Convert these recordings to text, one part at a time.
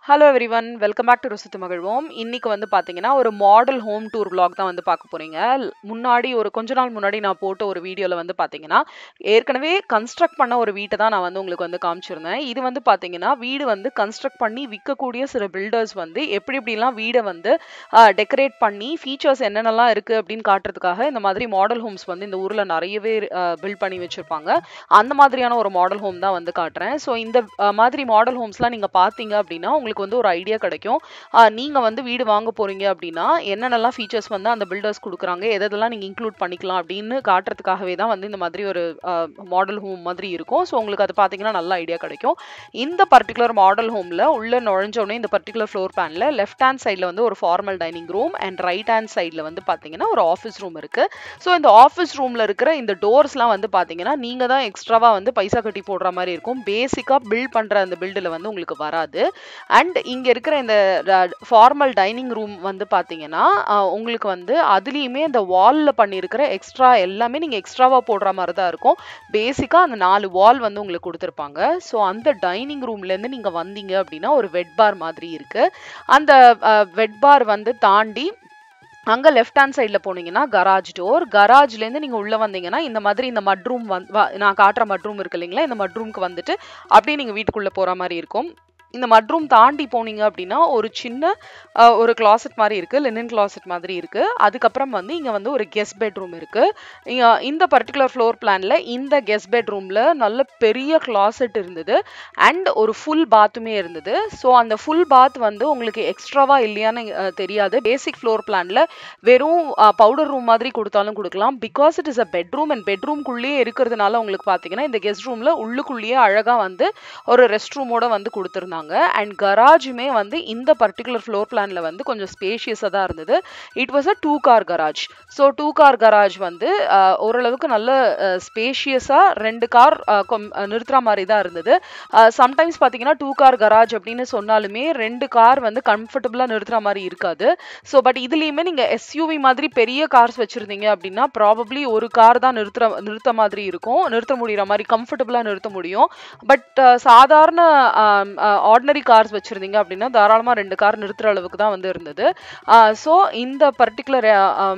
hello everyone welcome back to ருசித்து மகிழ்வோம் இன்னைக்கு வந்து பார்த்தீங்கன்னா ஒரு மாடல் ஹோம் டூர் vlog தான் வந்து பார்க்க போறீங்க ல்- முன்னாடி ஒரு கொஞ்ச நாள் முன்னாடி நான் போட்ட ஒரு வீடியோவில் வந்து பார்த்தீங்கன்னா ஏற்கனவே கன்ஸ்ட்ரக்ட் பண்ண ஒரு வீட்டை தான் நான் வந்து உங்களுக்கு வந்து காமிச்சிருந்தேன் இது வந்து பார்த்தீங்கன்னா வீடு வந்து கன்ஸ்ட்ரக்ட் பண்ணி விற்கக்கூடிய சில பில்டர்ஸ் வந்து எப்படி எப்படிலாம் வீடை வந்து டெக்கரேட் பண்ணி ஃபீச்சர்ஸ் என்னென்னலாம் இருக்குது அப்படின்னு காட்டுறதுக்காக இந்த மாதிரி மாடல் ஹோம்ஸ் வந்து இந்த ஊரில் நிறையவே பில்ட் பண்ணி வச்சுருப்பாங்க அந்த மாதிரியான ஒரு மாடல் ஹோம் தான் வந்து காட்டுறேன் ஸோ இந்த அஹ், மாதிரி மாடல் ஹோம்ஸ்லாம் நீங்கள் பார்த்தீங்க அப்படின்னா உங்களுக்கு வந்து ஒரு ஐடியா கிடைக்கும் அஹ், நீங்க வந்து வீடு வாங்க போறீங்க அப்படின்னா என்னென்னலாம் ஃபீச்சர்ஸ் வந்து அந்த பில்டர்ஸ் கொடுக்குறாங்க எதெல்லாம் நீங்க இன்க்ளூட் பண்ணிக்கலாம் அப்படின்னு காட்டுறதுக்காகவே தான் வந்து இந்த மாதிரி ஒரு மாடல் ஹோம் மாதிரி இருக்கும் ஸோ உங்களுக்கு அது பார்த்தீங்கன்னா நல்ல ஐடியா கிடைக்கும் இந்த பர்டிகுலர் மாடல் ஹோம்ல உள்ள நுழைஞ்ச உடனே இந்த பர்டிகுலர் ஃப்ளோர் பிளான்ல லெஃப்ட் ஹேண்ட் சைடில் வந்து ஒரு formal dining room and right hand சைடில் வந்து பார்த்தீங்கன்னா ஒரு ஆஃபீஸ் ரூம் இருக்கு ஸோ இந்த ஆஃபீஸ் ரூம்ல இருக்கிற இந்த டோர்ஸ்லாம் வந்து பார்த்தீங்கன்னா நீங்க தான் எக்ஸ்ட்ராவா வந்து பைசா கட்டி போடுற மாதிரி இருக்கும் பேசிக்கா பில்ட் பண்ற அந்த பில்டில் வந்து உங்களுக்கு வராது அண்ட் இங்க இருக்கிற இந்த ஃபார்மல் டைனிங் ரூம் வந்து பாத்தீங்கன்னா அஹ், உங்களுக்கு வந்து அதுலயுமே இந்த வால்ல பண்ணியிருக்கிற எக்ஸ்ட்ரா எல்லாமே நீங்க எக்ஸ்ட்ராவா போடுற மாதிரி தான் இருக்கும் பேசிக்கா அந்த நாலு வால் வந்து உங்களுக்கு கொடுத்துருப்பாங்க ஸோ அந்த டைனிங் ரூம்ல இருந்து நீங்க வந்தீங்க அப்படின்னா ஒரு வெட் பார் மாதிரி இருக்கு அந்த வெட் பார் வந்து தாண்டி அங்க லெஃப்ட் ஹேண்ட் சைடில் போனீங்கன்னா கராஜ் டோர் கராஜ்லேருந்து நீங்கள் உள்ளே வந்தீங்கன்னா இந்த மாதிரி இந்த மட்ரூம் வந் வ- நான் காட்டுற மட்ரூம் இருக்கு இல்லைங்களா இந்த மட்ரூம்க்கு வந்துட்டு அப்படியே நீங்கள் வீட்டுக்குள்ளே போகிற மாதிரி இருக்கும் இந்த மட்ரூம் தாண்டி போனீங்க அப்படின்னா ஒரு சின்ன அஹ், ஒரு கிளாசெட் மாதிரி இருக்கு லினன் கிளாசெட் மாதிரி இருக்கு அதுக்கப்புறம் வந்து இங்க வந்து ஒரு கெஸ்ட் பெட்ரூம் இருக்கு இங்க இந்த பர்டிகுலர் ஃப்ளோர் பிளான்ல இந்த கெஸ்ட் பெட்ரூம்ல நல்ல பெரிய கிளாசெட் இருந்தது அண்ட் ஒரு ஃபுல் பாத்துமே இருந்தது ஸோ அந்த ஃபுல் பாத் வந்து உங்களுக்கு எக்ஸ்ட்ராவா இல்லையான்னு அஹ், தெரியாது பேசிக் ஃப்ளோர் பிளான்ல வெறும் பவுடர் ரூம் மாதிரி கொடுத்தாலும் கொடுக்கலாம் because it is a bedroom and பெட்ரூம்குள்ளேயே இருக்கிறதுனால உங்களுக்கு பார்த்தீங்கன்னா இந்த கெஸ்ட் ரூம்ல உள்ளுக்குள்ளேயே அழகா வந்து ஒரு ரெஸ்ட் ரூமோட வந்து கொடுத்துருந்தாங்க அண்ட் கராஜுமே வந்து இந்த பர்டிகுலர் ஃப்ளோர் பிளான்ல வந்து கொஞ்சம் ஸ்பேஷியஸாக தான் இருந்தது it was a two car garage so two car garage வந்து அஹ், ஓரளவுக்கு நல்ல ஸ்பேஷியஸாக ரெண்டு கார் நிறுத்துற மாதிரி தான் இருந்தது சம்டைம்ஸ் பார்த்தீங்கன்னா டூ கார் கராஜ் அப்படின்னு சொன்னாலுமே ரெண்டு கார் வந்து கம்ஃபர்டபுளாக நிறுத்துற மாதிரி இருக்காது ஸோ பட் இதுலேயுமே நீங்கள் எஸ்யூவி மாதிரி பெரிய கார்ஸ் வச்சுருந்தீங்க அப்படின்னா ப்ராபப்ளி ஒரு கார் தான் நிறுத்துற நிறுத்த மாதிரி இருக்கும் நிறுத்த முடிகிற மாதிரி கம்ஃபர்டபுளாக நிறுத்த முடியும் பட் சாதாரண ஆர்டினரி கார்ஸ் வச்சுருந்தீங்க அப்படின்னா தாராளமாக ரெண்டு கார் நிறுத்துற அளவுக்கு தான் வந்து இருந்தது ஸோ இந்த பர்டிகுலர்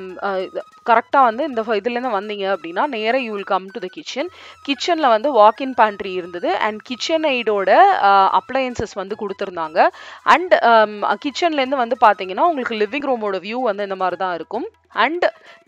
கரெக்டாக வந்து இந்த ஃப- இதுலேருந்து வந்தீங்க அப்படின்னா நேராக you will come to the kitchen கிச்சனில் வந்து வாக்இன் பேண்ட்ரி இருந்தது அண்ட் கிச்சன் எய்டோட அப்ளையன்சஸ் வந்து கொடுத்துருந்தாங்க அண்ட் கிச்சன்லேருந்து வந்து பார்த்தீங்கன்னா உங்களுக்கு லிவிங் ரூமோட வியூ வந்து இந்த மாதிரி தான் இருக்கும் அண்ட்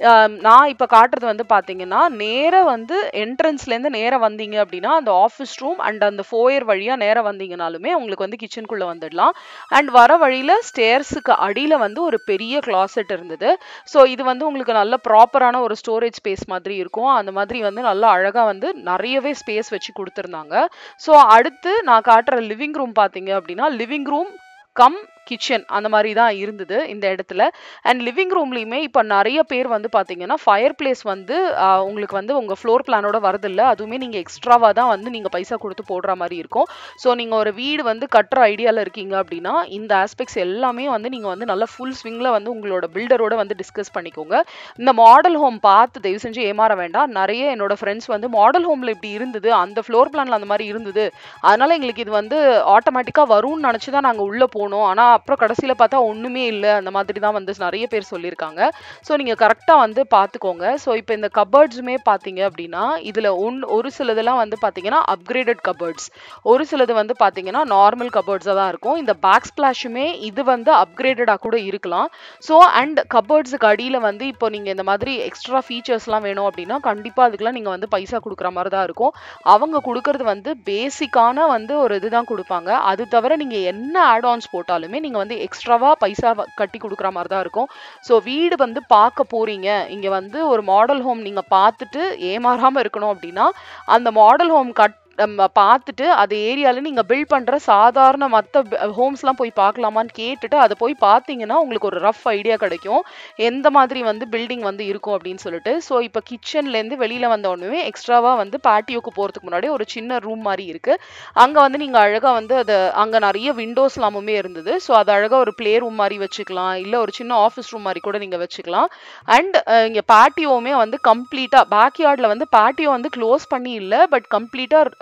நான் இப்போ காட்டுறது வந்து பார்த்தீங்கன்னா நேராக வந்து என்ட்ரன்ஸ்லேருந்து நேராக வந்தீங்க அப்படின்னா அந்த ஆஃபீஸ் ரூம் அண்ட் அந்த ஃபோயர் வழியாக நேராக வந்தீங்கனாலுமே உங்களுக்கு வந்து கிச்சனுக்குள்ளே வந்துடலாம் அண்ட் வர வழியில் ஸ்டேர்ஸுக்கு அடியில் வந்து ஒரு பெரிய கிளாசெட் இருந்தது ஸோ இது வந்து உங்களுக்கு நல்ல ப்ராப்பரான ஒரு ஸ்டோரேஜ் ஸ்பேஸ் மாதிரி இருக்கும் அந்த மாதிரி வந்து நல்லா அழகாக வந்து நிறையவே ஸ்பேஸ் வச்சு கொடுத்துருந்தாங்க ஸோ அடுத்து நான் காட்டுற லிவிங் ரூம் பார்த்தீங்க அப்படின்னா லிவிங் ரூம் கம் கிச்சன் அந்த மாதிரி தான் இருந்தது இந்த இடத்துல அண்ட் லிவிங் ரூம்லேயுமே இப்போ நிறைய பேர் வந்து பார்த்தீங்கன்னா ஃபயர் பிளேஸ் வந்து ஆஹ், உங்களுக்கு வந்து உங்கள் ஃப்ளோர் பிளானோட வரதில்ல அதுவுமே நீங்கள் எக்ஸ்ட்ராவாக தான் வந்து நீங்கள் பைசா கொடுத்து போடுற மாதிரி இருக்கும் ஸோ நீங்கள் ஒரு வீடு வந்து கட்டுற ஐடியாவில் இருக்கீங்க அப்படின்னா இந்த ஆஸ்பெக்ட்ஸ் எல்லாமே வந்து நீங்கள் வந்து நல்லா ஃபுல் ஸ்விங்கில் வந்து உங்களோட பில்டரோட வந்து டிஸ்கஸ் பண்ணிக்கோங்க இந்த மாடல் ஹோம் பார்த்து தயவு செஞ்சு ஏமாற வேண்டாம் நிறைய என்னோட ஃப்ரெண்ட்ஸ் வந்து மாடல் ஹோமில் இப்படி இருந்தது அந்த ஃப்ளோர் பிளானில் அந்த மாதிரி இருந்தது அதனால எங்களுக்கு இது வந்து ஆட்டோமேட்டிக்காக வரும்னு நினச்சி தான் நாங்கள் உள்ளே போனோம் ஆனால் அப்புறம் கடைசியில் பார்த்தா ஒன்றுமே இல்லை அந்த மாதிரி தான் வந்து நிறைய பேர் சொல்லியிருக்காங்க ஸோ நீங்கள் கரெக்டாக வந்து பார்த்துக்கோங்க ஸோ இப்போ இந்த கபர்ட்ஸுமே பார்த்தீங்க அப்படின்னா இதில் ஒன் ஒரு சிலதெல்லாம் வந்து பார்த்தீங்கன்னா அப்கிரேடட் கபர்ட்ஸ் ஒரு சிலது வந்து பார்த்தீங்கன்னா நார்மல் கபர்ட்ஸாக தான் இருக்கும் இந்த பேக் ஸ்பிளாஷுமே இது வந்து அப்கிரேடடாக கூட இருக்கலாம் ஸோ அண்ட் கபர்ட்ஸுக்கு அடியில் வந்து இப்போ நீங்கள் இந்த மாதிரி எக்ஸ்ட்ரா ஃபீச்சர்ஸ்லாம் வேணும் அப்படின்னா கண்டிப்பாக அதுக்கெலாம் நீங்கள் வந்து பைசா கொடுக்குற மாதிரி தான் இருக்கும் அவங்க கொடுக்கறது வந்து பேசிக்கான வந்து ஒரு இதுதான் கொடுப்பாங்க அது தவிர நீங்கள் என்ன ஆட் ஆன்ஸ் போட்டாலுமே நீங்கள் வந்து எக்ஸ்ட்ராவாக பைசா வ- கட்டி கொடுக்குற மாதிரி தான் இருக்கும் ஸோ வீடு வந்து பார்க்க போறீங்க இங்கே வந்து ஒரு மாடல் ஹோம் நீங்கள் பார்த்துட்டு ஏமாறாமல் இருக்கணும் அப்படின்னா அந்த மாடல் ஹோம் கட் நம்ம பார்த்துட்டு அது ஏரியாவில் நீங்கள் பில்ட் பண்ணுற சாதாரண மற்ற ஹோம்ஸ்லாம் போய் பார்க்கலாமான்னு கேட்டுட்டு அதை போய் பார்த்தீங்கன்னா உங்களுக்கு ஒரு ரஃப் ஐடியா கிடைக்கும் எந்த மாதிரி வந்து பில்டிங் வந்து இருக்கும் அப்படின்னு சொல்லிட்டு ஸோ இப்போ கிச்சன்லேருந்து வெளியில் வந்த உடனே எக்ஸ்ட்ராவாக வந்து பேட்டியோக்கு போகிறதுக்கு முன்னாடி ஒரு சின்ன ரூம் மாதிரி இருக்குது அங்கே வந்து நீங்கள் அழகாக வந்து அதை அங்கே நிறைய விண்டோஸ் எல்லாமுமே இருந்தது ஸோ அது அழகாக ஒரு ப்ளே ரூம் மாதிரி வச்சுக்கலாம் இல்லை ஒரு சின்ன ஆஃபீஸ் ரூம் மாதிரி கூட நீங்கள் வச்சுக்கலாம் அண்ட் இங்கே பேட்டியோவுமே வந்து கம்ப்ளீட்டாக பேக் யார்டில் வந்து பேட்டியோ வந்து க்ளோஸ் பண்ணி இல்லை பட் கம்ப்ளீட்டாக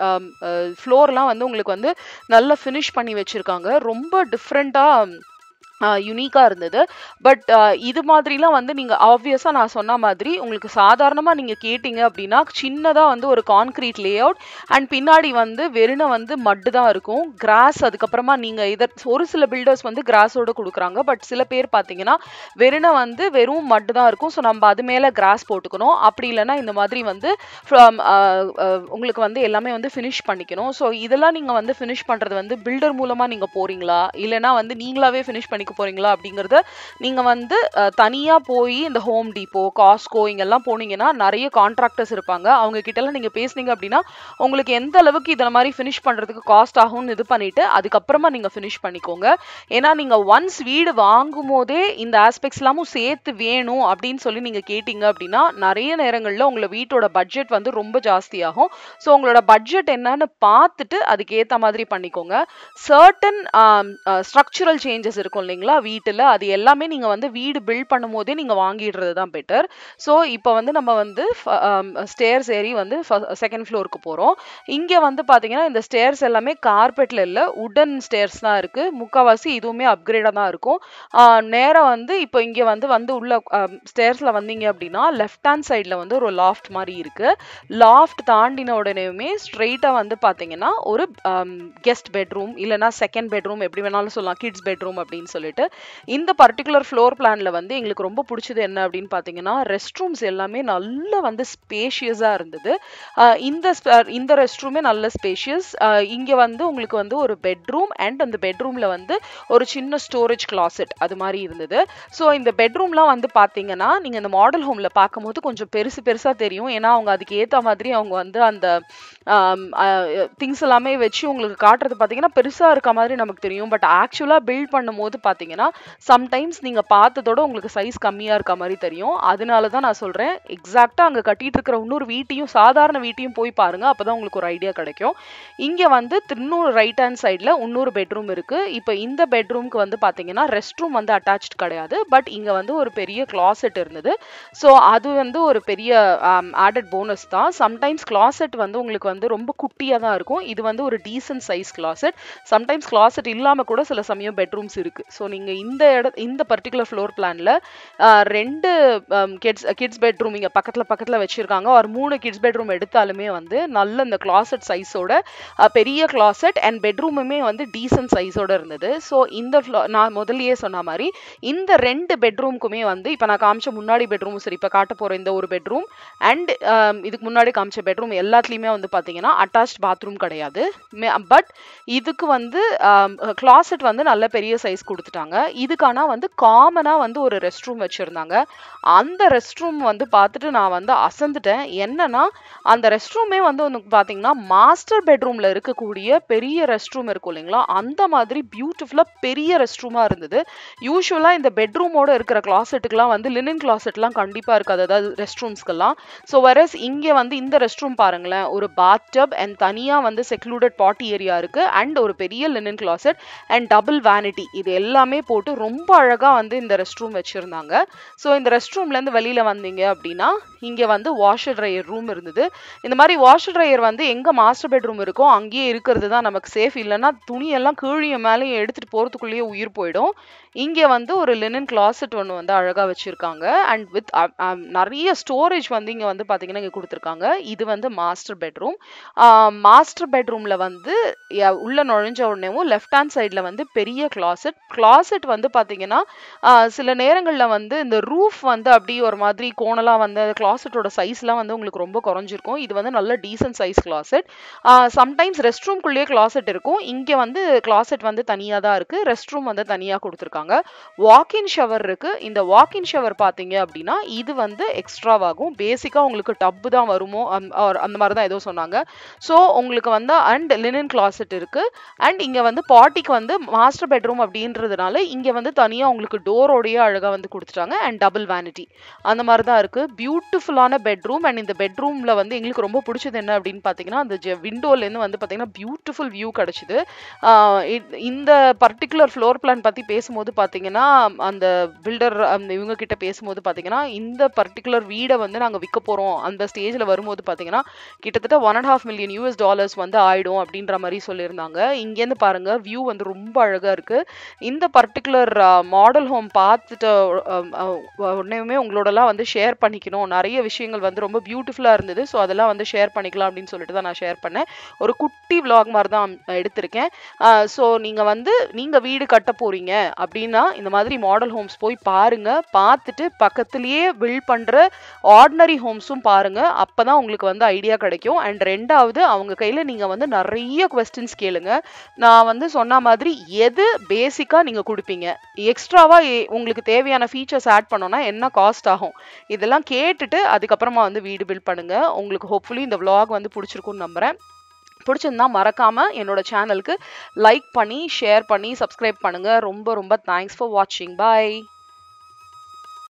ஃப்ளோர்லாம் வந்து உங்களுக்கு வந்து நல்லா ஃபினிஷ் பண்ணி வச்சுருக்காங்க ரொம்ப டிஃப்ரெண்ட்டாக யுனிக்காக இருந்தது பட் இது மாதிரிலாம் வந்து நீங்கள் ஆப்வியஸாக நான் சொன்ன மாதிரி உங்களுக்கு சாதாரணமாக நீங்கள் கேட்டிங்க அப்படின்னா சின்னதாக வந்து ஒரு கான்க்ரீட் லே அவுட் அண்ட் பின்னாடி வந்து வெறுனை வந்து மட்டு தான் இருக்கும் கிராஸ் அதுக்கப்புறமா நீங்கள் இதை ஒரு சில பில்டர்ஸ் வந்து கிராஸோடு கொடுக்குறாங்க பட் சில பேர் பார்த்தீங்கன்னா வெறுனை வந்து வெறும் மட்டு தான் இருக்கும் ஸோ நம்ம அது மேலே கிராஸ் போட்டுக்கணும் அப்படி இல்லைன்னா இந்த மாதிரி வந்து உங்களுக்கு வந்து எல்லாமே வந்து ஃபினிஷ் பண்ணிக்கணும் ஸோ இதெல்லாம் நீங்கள் வந்து ஃபினிஷ் பண்ணுறது வந்து பில்டர் மூலமாக நீங்கள் போகிறீங்களா இல்லைனா வந்து நீங்களாவே ஃபினிஷ் பண்ணி போறீங்களா அப்படிங்கறத நீங்க வந்து தனியா போய் இந்த ஹோம் டிப்போ காஸ்கோ இங்கெல்லாம் போனீங்கன்னா நிறைய கான்ட்ராக்டர்ஸ் இருப்பாங்க அவங்க கிட்ட எல்லாம் நீங்க பேசுனீங்க அப்படின்னா உங்களுக்கு எந்த அளவுக்கு இதில் மாதிரி ஃபினிஷ் பண்றதுக்கு காஸ்ட் ஆகும்னு இது பண்ணிட்டு அதுக்கப்புறமா நீங்க ஃபினிஷ் பண்ணிக்கோங்க ஏன்னா நீங்க ஒன்ஸ் வீடு வாங்கும் போதே இந்த ஆஸ்பெக்ட்ஸ் எல்லாமும் சேர்த்து வேணும் அப்படின்னு சொல்லி நீங்க கேட்டீங்க அப்படின்னா நிறைய நேரங்கள்ல உங்களை வீட்டோட பட்ஜெட் வந்து ரொம்ப ஜாஸ்தி ஆகும் ஸோ உங்களோட பட்ஜெட் என்னன்னு பார்த்துட்டு அதுக்கு ஏத்த மாதிரி பண்ணிக்கோங்க சர்டன் ஸ்ட்ரக்சரல் சேஞ்சஸ் இருக்கும் இல்லைங்களா வீட்டில் அது எல்லாமே நீங்கள் வந்து வீடு பில்ட் பண்ணும் போதே நீங்கள் வாங்கிடுறது தான் பெட்டர் ஸோ இப்போ வந்து நம்ம வந்து ஸ்டேர்ஸ் ஏறி வந்து செகண்ட் ஃப்ளோருக்கு போகிறோம் இங்கே வந்து பார்த்தீங்கன்னா இந்த ஸ்டேர்ஸ் எல்லாமே கார்பெட்டில் இல்லை உடன் ஸ்டேர்ஸ் தான் இருக்குது முக்கால்வாசி இதுவுமே அப்கிரேடாக தான் இருக்கும் நேராக வந்து இப்போ இங்கே வந்து வந்து உள்ள ஸ்டேர்ஸில் வந்தீங்க அப்படின்னா லெஃப்ட் ஹேண்ட் சைடில் வந்து ஒரு லாஃப்ட் மாதிரி இருக்குது லாஃப்ட் தாண்டின உடனேயுமே ஸ்ட்ரெயிட்டாக வந்து பார்த்தீங்கன்னா ஒரு கெஸ்ட் பெட்ரூம் இல்லைனா செகண்ட் பெட்ரூம் எப்படி வேணாலும் சொல்லலாம் கிட்ஸ் பெட்ரூம் அப்படின்னு சொல்லிட்டு இந்த பர்டிகுலர் ஃப்ளோர் பிளான்ல வந்து எங்களுக்கு ரொம்ப பிடிச்சது என்ன அப்படின்னு பார்த்தீங்கன்னா ரெஸ்ட் ரூம்ஸ் எல்லாமே நல்ல வந்து ஸ்பேஷியஸாக இருந்தது இந்த இந்த ரெஸ்ட் ரூமே நல்ல ஸ்பேஷியஸ் இங்கே வந்து உங்களுக்கு வந்து ஒரு பெட்ரூம் அண்ட் அந்த பெட்ரூமில் வந்து ஒரு சின்ன ஸ்டோரேஜ் கிளாசெட் அது மாதிரி இருந்தது ஸோ இந்த பெட்ரூம்லாம் வந்து பார்த்தீங்கன்னா நீங்கள் இந்த மாடல் ஹோமில் பார்க்கும்போது கொஞ்சம் பெருசு பெருசாக தெரியும் ஏன்னா அவங்க அதுக்கு ஏற்ற மாதிரி அவங்க வந்து அந்த திங்ஸ் எல்லாமே வச்சு உங்களுக்கு காட்டுறது பார்த்தீங்கன்னா பெருசாக இருக்க மாதிரி நமக்கு தெரியும் பட் ஆக்சுவலாக பில்ட் பண்ணும்போது பார்த்தீங்கன்னா சம்டைம்ஸ் நீங்கள் பார்த்ததோட உங்களுக்கு சைஸ் கம்மியாக இருக்க மாதிரி தெரியும் அதனால தான் நான் சொல்கிறேன் எக்ஸாக்டாக அங்கே கட்டிட்டு இருக்கிற இன்னொரு வீட்டையும் சாதாரண வீட்டையும் போய் பாருங்க அப்போ தான் உங்களுக்கு ஒரு ஐடியா கிடைக்கும் இங்கே வந்து இன்னொரு ரைட் ஹேண்ட் சைடில் இன்னொரு பெட்ரூம் இருக்குது இப்போ இந்த பெட்ரூம்க்கு வந்து பார்த்தீங்கன்னா ரெஸ்ட் ரூம் வந்து அட்டாச் கிடையாது பட் இங்கே வந்து ஒரு பெரிய கிளாசெட் இருந்தது ஸோ அது வந்து ஒரு பெரிய ஆடட் போனஸ் தான் சம்டைம்ஸ் கிளாசெட் வந்து உங்களுக்கு வந்து ரொம்ப குட்டியாக தான் இருக்கும் இது வந்து ஒரு decent size closet sometimes closet இல்லாமல் கூட சில சமயம் பெட்ரூம்ஸ் இருக்குது ஸோ நீங்கள் இந்த இட இந்த பர்டிகுலர் ஃப்ளோர் பிளானில் ரெண்டு கிட்ஸ் கிட்ஸ் பெட்ரூம் இங்கே பக்கத்தில் பக்கத்தில் வச்சுருக்காங்க ஒரு மூணு கிட்ஸ் பெட்ரூம் எடுத்தாலுமே வந்து நல்ல இந்த கிளாசெட் சைஸோட பெரிய கிளாசெட் அண்ட் பெட்ரூமுமே வந்து டீசன்ட் சைஸோட இருந்தது ஸோ இந்த ஃப்ளோ நான் முதல்லயே சொன்ன மாதிரி இந்த ரெண்டு பெட்ரூம்க்குமே வந்து இப்போ நான் காமிச்ச முன்னாடி பெட்ரூம் சரி இப்போ காட்ட போகிற இந்த ஒரு பெட்ரூம் அண்ட் இதுக்கு முன்னாடி காமிச்ச பெட்ரூம் எல்லாத்துலேயுமே வந்து பார்த்தீங்கன்னா அட்டாச் பாத்ரூம் கிடையாது பட் இதுக்கு வந்து கிளாசெட் வந்து நல்ல பெரிய சைஸ் கொடுத்துட்டாங்க இதுக்கான வந்து காமனாக வந்து ஒரு ரெஸ்ட் ரூம் வச்சுருந்தாங்க அந்த ரெஸ்ட் ரூம் வந்து பார்த்துட்டு நான் வந்து அசந்துட்டேன் என்னன்னா அந்த ரெஸ்ட் ரூமே வந்து உனக்கு பார்த்தீங்கன்னா மாஸ்டர் பெட்ரூமில் இருக்கக்கூடிய பெரிய ரெஸ்ட் ரூம் இருக்கும் இல்லைங்களா அந்த மாதிரி பியூட்டிஃபுல்லாக பெரிய ரெஸ்ட் ரூமாக இருந்தது யூஸ்வலாக இந்த பெட்ரூமோட இருக்கிற கிளாசெட்டுக்கெலாம் வந்து லினன் கிளாசெட்லாம் கண்டிப்பாக இருக்காது அதாவது ரெஸ்ட் ரூம்ஸ்க்கெல்லாம் ஸோ வரஸ் இங்கே வந்து இந்த ரெஸ்ட் ரூம் பாருங்களேன் ஒரு பாத் டப் அண்ட் தனியாக வந்து செக்லூடட் பாட்டி ஏரியா இருக்குது அண்ட் ஒரு பெரிய linen closet and double vanity இது எல்லாமே போட்டு ரொம்ப அழகாக வந்து இந்த ரெஸ்ட் ரூம் வச்சுருந்தாங்க ஸோ இந்த ரெஸ்ட் ரூம்லேருந்து வெளியில் வந்தீங்க அப்படின்னா இங்கே வந்து வாஷர் ட்ரையர் ரூம் இருந்தது இந்த மாதிரி வாஷர் ட்ரையர் வந்து எங்கே மாஸ்டர் பெட்ரூம் இருக்கோ அங்கேயே இருக்கிறது தான் நமக்கு சேஃப் இல்லைன்னா துணியெல்லாம் கீழிய மேலே எடுத்துகிட்டு போகிறதுக்குள்ளேயே உயிர் போயிடும் இங்கே வந்து ஒரு லினன் கிளாசெட் ஒன்று வந்து அழகாக வச்சுருக்காங்க அண்ட் வித் நிறைய ஸ்டோரேஜ் வந்து இங்கே வந்து பார்த்தீங்கன்னா இங்கே கொடுத்துருக்காங்க இது வந்து மாஸ்டர் பெட்ரூம் மாஸ்டர் பெட்ரூமில் வந்து உள்ள நுழைஞ்ச உடனேவும் லெஃப்ட் ஹேண்ட் சைடில் வந்து பெரிய கிளாசெட் கிளாசெட் வந்து பார்த்தீங்கன்னா சில நேரங்களில் வந்து இந்த ரூஃப் வந்து அப்படியே ஒரு மாதிரி கோணலாக வந்து கிளாசெட்டோட சைஸ்லாம் வந்து உங்களுக்கு ரொம்ப குறைஞ்சிருக்கும் இது வந்து நல்ல decent size closet sometimes rest ரூம்குள்ளேயே கிளாசெட் இருக்கும் இங்கே வந்து கிளாசெட் வந்து தனியாக தான் இருக்குது ரெஸ்ட் ரூம் வந்து தனியாக கொடுத்துருக்காங்க வாக்கின் ஷவர் இருக்குது இந்த வாக்கின் ஷவர் பார்த்தீங்க அப்படின்னா இது வந்து எக்ஸ்ட்ராவாகும் பேசிக்காக உங்களுக்கு டப்பு தான் வருமோ அந்த மாதிரி தான் ஏதோ சொன்னாங்க ஸோ உங்களுக்கு வந்து அண்ட் லினன் கிளாசெட் இருக்குது அண்ட் இங்கே வந்து பாட்டிக்கு வந்து மாஸ்டர் பெட்ரூம் அப்படின்றது வேணுன்றனால இங்கே வந்து தனியாக உங்களுக்கு டோரோடையே அழகாக வந்து கொடுத்துட்டாங்க அண்ட் டபுள் வேனிட்டி அந்த மாதிரி தான் இருக்குது பியூட்டிஃபுல்லான பெட்ரூம் அண்ட் இந்த பெட்ரூமில் வந்து எங்களுக்கு ரொம்ப பிடிச்சது என்ன அப்படின்னு பார்த்தீங்கன்னா அந்த விண்டோலேருந்து வந்து பார்த்தீங்கன்னா பியூட்டிஃபுல் வியூ கிடச்சிது இந்த பர்டிகுலர் ஃப்ளோர் பிளான் பற்றி பேசும்போது பார்த்தீங்கன்னா அந்த பில்டர் அந்த இவங்க கிட்ட பேசும்போது பார்த்தீங்கன்னா இந்த பர்டிகுலர் வீடை வந்து நாங்கள் விற்க போகிறோம் அந்த ஸ்டேஜில் வரும்போது பார்த்தீங்கன்னா கிட்டத்தட்ட one and half million US dollars வந்து ஆயிடும் அப்படின்ற மாதிரி சொல்லியிருந்தாங்க இங்கேருந்து பாருங்க வியூ வந்து ரொம்ப அழகாக இருக்குது இந்த பர்டிகுலர் மாடல் ஹோம் பார்த்துட்டு உடனேயுமே உங்களோடலாம் வந்து ஷேர் பண்ணிக்கணும் நிறைய விஷயங்கள் வந்து ரொம்ப பியூட்டிஃபுல்லாக இருந்தது ஸோ அதெல்லாம் வந்து ஷேர் பண்ணிக்கலாம் அப்படின்னு சொல்லிட்டு தான் நான் ஷேர் பண்ணேன் ஒரு குட்டி விலாக் மாதிரி தான் எடுத்திருக்கேன் ஸோ நீங்கள் வந்து நீங்கள் வீடு கட்ட போகிறீங்க அப்படின்னா இந்த மாதிரி மாடல் ஹோம்ஸ் போய் பாருங்க பார்த்துட்டு பக்கத்துலேயே பில்ட் பண்ணுற ஆர்டினரி ஹோம்ஸும் பாருங்க அப்போ தான் உங்களுக்கு வந்து ஐடியா கிடைக்கும் அண்ட் ரெண்டாவது அவங்க கையில் நீங்கள் வந்து நிறைய கொஸ்டின்ஸ் கேளுங்க நான் வந்து சொன்ன மாதிரி எது பேசிக்காக நீங்கள் கொடுப்பீங்க எக்ஸ்ட்ராவாக உங்களுக்கு தேவையான ஃபீச்சர்ஸ் ஆட் பண்ணோன்னா என்ன காஸ்ட் ஆகும் இதெல்லாம் கேட்டுட்டு அதுக்கப்புறமா வந்து வீடு பில்ட் பண்ணுங்க உங்களுக்கு ஹோப்ஃபுல்லி இந்த vlog வந்து பிடிச்சிருக்கும்னு நம்புறேன் பிடிச்சிருந்தா மறக்காம என்னோட சேனலுக்கு லைக் பண்ணி ஷேர் பண்ணி சப்ஸ்கிரைப் பண்ணுங்க ரொம்ப ரொம்ப தேங்க்ஸ் ஃபார் வாட்சிங் பாய்